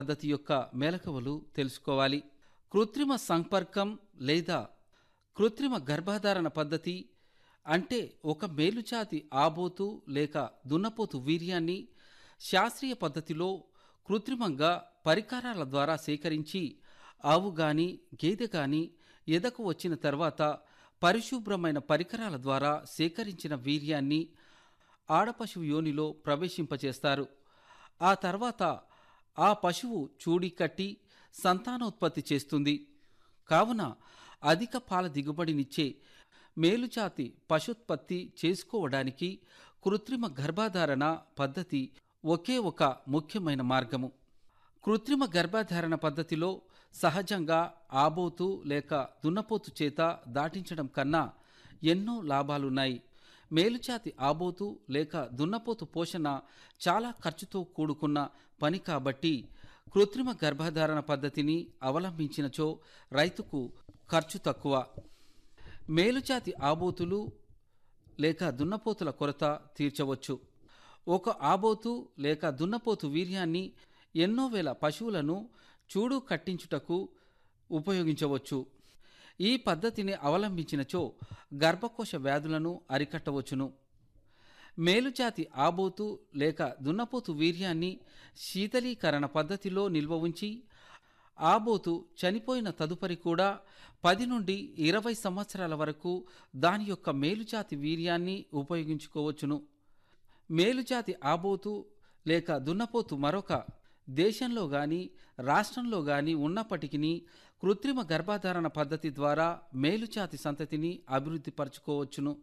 పద్ధతి యొక్క మెలకువలు తెలుసుకోవాలి కృత్రిమ సంపర్కం లేదా కృత్రిమ గర్భధారణ పద్ధతి అంటే ఒక మేలుజాతి ఆబోతు లేక దున్నపోతు వీర్యాన్ని శాస్త్రీయ పద్ధతిలో కృత్రిమంగా పరికరాల ద్వారా సేకరించి ఆవు గాని గేదె గాని ఎదకు వచ్చిన తర్వాత పరిశుభ్రమైన పరికరాల ద్వారా సేకరించిన వీర్యాన్ని ఆడపశువు యోనిలో ప్రవేశింపచేస్తారు ఆ తర్వాత ఆ పశువు చూడి కట్టి సంతానోత్పత్తి చేస్తుంది కావున అధిక పాల దిగుబడినిచ్చే మేలుజాతి పశుత్పత్తి చేసుకోవడానికి కృత్రిమ గర్భధారణ పద్ధతి ఒకే ఒక ముఖ్యమైన మార్గము కృత్రిమ గర్భధారణ పద్ధతిలో సహజంగా ఆబోతు లేక దున్నపోతు చేత దాటించడం కన్నా ఎన్నో లాభాలున్నాయి మేలుజాతి ఆబోతు లేక దున్నపోతు పోషణ చాలా ఖర్చుతో కూడుకున్న పని కాబట్టి కృత్రిమ గర్భధారణ పద్ధతిని అవలంబించినచో రైతుకు ఖర్చు తక్కువ మేలుజాతి ఆబోతులు లేక దున్నపోతుల కొరత తీర్చవచ్చు ఒక ఆబోతు లేక దున్నపోతు వీర్యాన్ని ఎన్నో వేల పశువులను చూడు కట్టించుటకు ఉపయోగించవచ్చు ఈ పద్ధతిని అవలంబించినచో గర్భకోశ వ్యాధులను అరికట్టవచ్చును మేలుజాతి ఆబోతు లేక దున్నపోతు వీర్యాన్ని శీతలీకరణ పద్ధతిలో నిల్వ ఉంచి ఆబోతు చనిపోయిన తదుపరి కూడా పది నుండి ఇరవై సంవత్సరాల వరకు దాని యొక్క మేలుజాతి వీర్యాన్ని ఉపయోగించుకోవచ్చును మేలుజాతి ఆబోతు లేక దున్నపోతు మరొక దేశంలో గాని రాష్ట్రంలో గాని ఉన్నప్పటికీ కృత్రిమ గర్భధారణ పద్ధతి ద్వారా మేలుజాతి సంతతిని అభివృద్ధి పరచుకోవచ్చును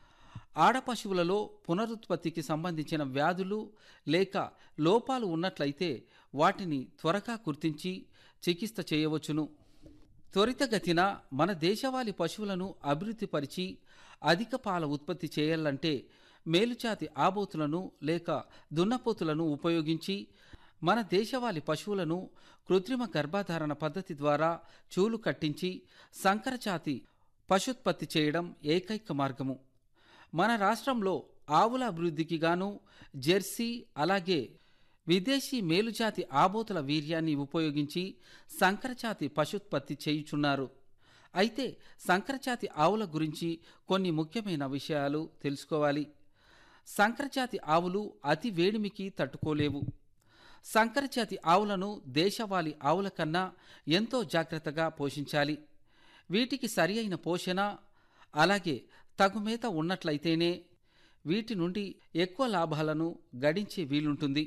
ఆడపశువులలో పునరుత్పత్తికి సంబంధించిన వ్యాధులు లేక లోపాలు ఉన్నట్లయితే వాటిని త్వరగా గుర్తించి చికిత్స చేయవచ్చును త్వరితగతిన మన దేశవాళీ పశువులను అభివృద్ధిపరిచి అధిక పాల ఉత్పత్తి చేయాలంటే మేలుజాతి ఆబోతులను లేక దున్నపోతులను ఉపయోగించి మన దేశవాళీ పశువులను కృత్రిమ గర్భధారణ పద్ధతి ద్వారా చూలు కట్టించి సంకరజాతి పశుత్పత్తి చేయడం ఏకైక మార్గము మన రాష్ట్రంలో ఆవుల అభివృద్ధికి గాను జెర్సీ అలాగే విదేశీ మేలుజాతి ఆబోతుల వీర్యాన్ని ఉపయోగించి సంకరజాతి పశుత్పత్తి చేయుచున్నారు అయితే సంకరజాతి ఆవుల గురించి కొన్ని ముఖ్యమైన విషయాలు తెలుసుకోవాలి సంకరజాతి ఆవులు అతి వేడిమికి తట్టుకోలేవు సంకరజాతి ఆవులను దేశవాళీ ఆవుల కన్నా ఎంతో జాగ్రత్తగా పోషించాలి వీటికి సరి అయిన పోషణ అలాగే తగు మేత ఉన్నట్లయితేనే వీటి నుండి ఎక్కువ లాభాలను గడించే వీలుంటుంది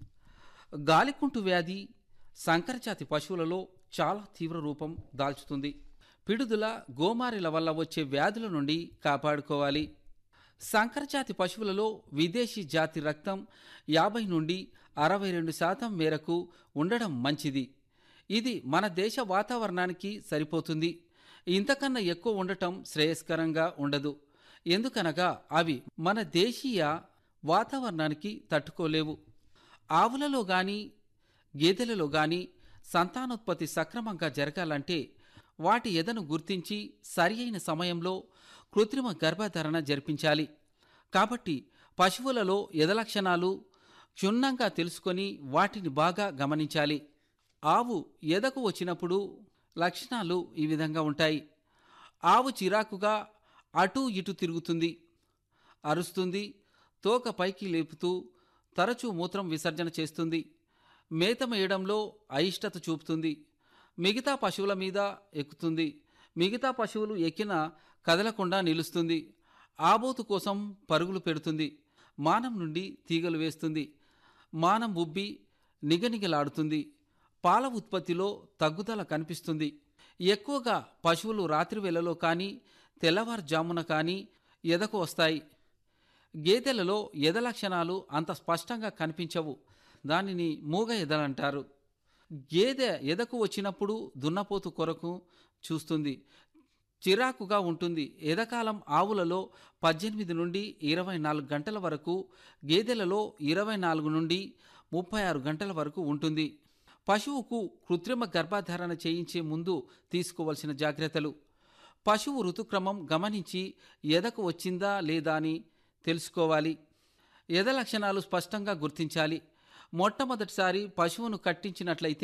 గాలికుంటు వ్యాధి సంకరజాతి పశువులలో చాలా తీవ్ర రూపం దాల్చుతుంది పిడుదల గోమారిల వల్ల వచ్చే వ్యాధుల నుండి కాపాడుకోవాలి సంకరజాతి పశువులలో విదేశీ జాతి రక్తం యాభై నుండి అరవై రెండు శాతం మేరకు ఉండడం మంచిది ఇది మన దేశ వాతావరణానికి సరిపోతుంది ఇంతకన్నా ఎక్కువ ఉండటం శ్రేయస్కరంగా ఉండదు ఎందుకనగా అవి మన దేశీయ వాతావరణానికి తట్టుకోలేవు ఆవులలో గాని గేదెలలో గాని సంతానోత్పత్తి సక్రమంగా జరగాలంటే వాటి ఎదను గుర్తించి సరి అయిన సమయంలో కృత్రిమ గర్భధారణ జరిపించాలి కాబట్టి పశువులలో ఎద లక్షణాలు క్షుణ్ణంగా తెలుసుకొని వాటిని బాగా గమనించాలి ఆవు ఎదకు వచ్చినప్పుడు లక్షణాలు ఈ విధంగా ఉంటాయి ఆవు చిరాకుగా అటూ ఇటు తిరుగుతుంది అరుస్తుంది తోక పైకి లేపుతూ తరచూ మూత్రం విసర్జన చేస్తుంది మేత మేయడంలో అయిష్టత చూపుతుంది మిగతా పశువుల మీద ఎక్కుతుంది మిగతా పశువులు ఎక్కిన కదలకుండా నిలుస్తుంది ఆబోతు కోసం పరుగులు పెడుతుంది మానం నుండి తీగలు వేస్తుంది మానం ఉబ్బి నిగనిగలాడుతుంది పాల ఉత్పత్తిలో తగ్గుదల కనిపిస్తుంది ఎక్కువగా పశువులు రాత్రి వేళలో కానీ తెల్లవారుజామున కానీ ఎదకు వస్తాయి గేదెలలో ఎద లక్షణాలు అంత స్పష్టంగా కనిపించవు దానిని మూగ ఎదలంటారు గేదె ఎదకు వచ్చినప్పుడు దున్నపోతు కొరకు చూస్తుంది చిరాకుగా ఉంటుంది ఎదకాలం ఆవులలో పద్దెనిమిది నుండి ఇరవై నాలుగు గంటల వరకు గేదెలలో ఇరవై నాలుగు నుండి ముప్పై ఆరు గంటల వరకు ఉంటుంది పశువుకు కృత్రిమ గర్భధారణ చేయించే ముందు తీసుకోవలసిన జాగ్రత్తలు పశువు ఋతుక్రమం గమనించి ఎదకు వచ్చిందా లేదా అని తెలుసుకోవాలి ఎద లక్షణాలు స్పష్టంగా గుర్తించాలి మొట్టమొదటిసారి పశువును కట్టించినట్లయితే